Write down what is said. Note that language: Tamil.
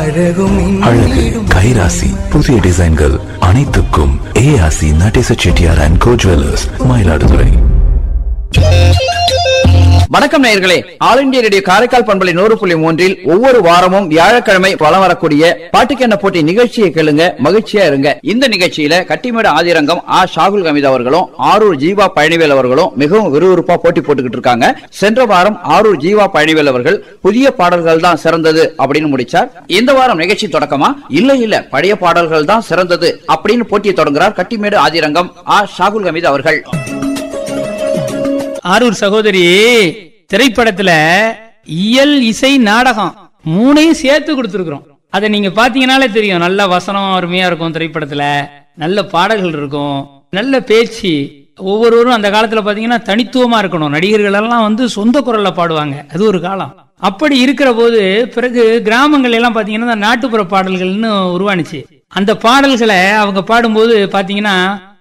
அழகு கைராசி புதிய டிசைன்கள் அனைத்துக்கும் ஏஆசி Natesa Chettiar and co jewellers Mayiladuthurai வணக்கம் நேயர்களே ஆல் இந்தியா ரேடியோ காரைக்கால் பண்பலை நூறு புள்ளி மூன்றில் ஒவ்வொரு வாரமும் வியாழக்கிழமை வலம் வரக்கூடிய பாட்டுக்கென்ன போட்டி நிகழ்ச்சியை கேளுங்க மகிழ்ச்சியா இருங்க இந்த நிகழ்ச்சியில கட்டிமேடு ஆதிரங்கம் ஆ ஷாகுல் கமித் அவர்களும் ஆரூர் ஜீவா பழனிவேல் அவர்களும் மிகவும் விறுவிறுப்பா போட்டி போட்டுக்கிட்டு இருக்காங்க சென்ற வாரம் ஆரூர் ஜீவா பழனிவேல் அவர்கள் புதிய பாடல்கள் தான் சிறந்தது அப்படின்னு முடிச்சார் இந்த வாரம் நிகழ்ச்சி தொடக்கமா இல்ல இல்ல பழைய பாடல்கள் தான் சிறந்தது அப்படின்னு போட்டியை தொடங்குறார் கட்டிமேடு ஆதிரங்கம் ஆ ஷாகுல் கமித் அவர்கள் ஆரூர் சகோதரி திரைப்படத்துல இயல் இசை நாடகம் மூணையும் சேர்த்து கொடுத்துருக்குறோம் அதை நீங்க பாத்தீங்கன்னாலே தெரியும் நல்ல வசனம் அருமையா இருக்கும் திரைப்படத்துல நல்ல பாடல்கள் இருக்கும் நல்ல பேச்சு ஒவ்வொருவரும் அந்த காலத்துல பாத்தீங்கன்னா தனித்துவமா இருக்கணும் நடிகர்கள் எல்லாம் வந்து சொந்த குரல்ல பாடுவாங்க அது ஒரு காலம் அப்படி இருக்கிற போது பிறகு கிராமங்கள் எல்லாம் பாத்தீங்கன்னா இந்த நாட்டுப்புற பாடல்கள்னு உருவானுச்சு அந்த பாடல்களை அவங்க பாடும்போது பாத்தீங்கன்னா